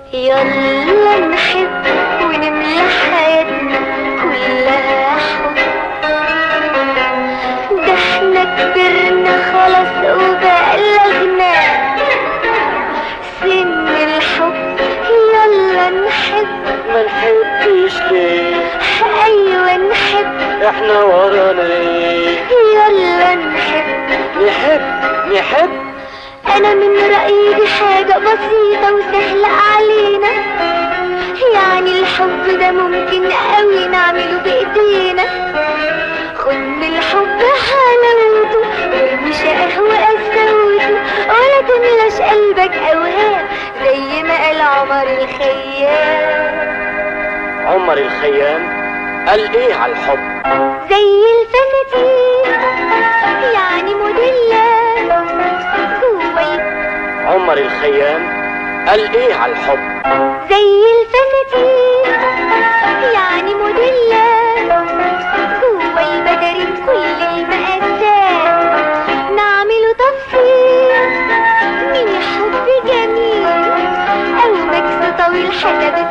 يلا نحب ونملى حياتنا كلها حب ده احنا كبرنا خلاص وبلغنا سن الحب يلا نحب ما نحبش ليه ايوه نحب احنا ورانا ايه يلا نحب نحب نحب انا من رأيي دي حاجة بسيطة وسهلة علينا يعني الحب ده ممكن قوي نعمله بايدينا خد من الحب حلاوته ومش قهوة قساوته ولا تملاش قلبك اوهام زي ما قال عمر الخيام عمر الخيام قال ايه على الحب زي الفنانين يعني موديلات جوه ال- عمر الخيام قال ايه على الحب زي الفنانين يعني موديلات جوه المدارس كل المقاسات نعمله تفصيل من حب جميل او مكس طويل حسب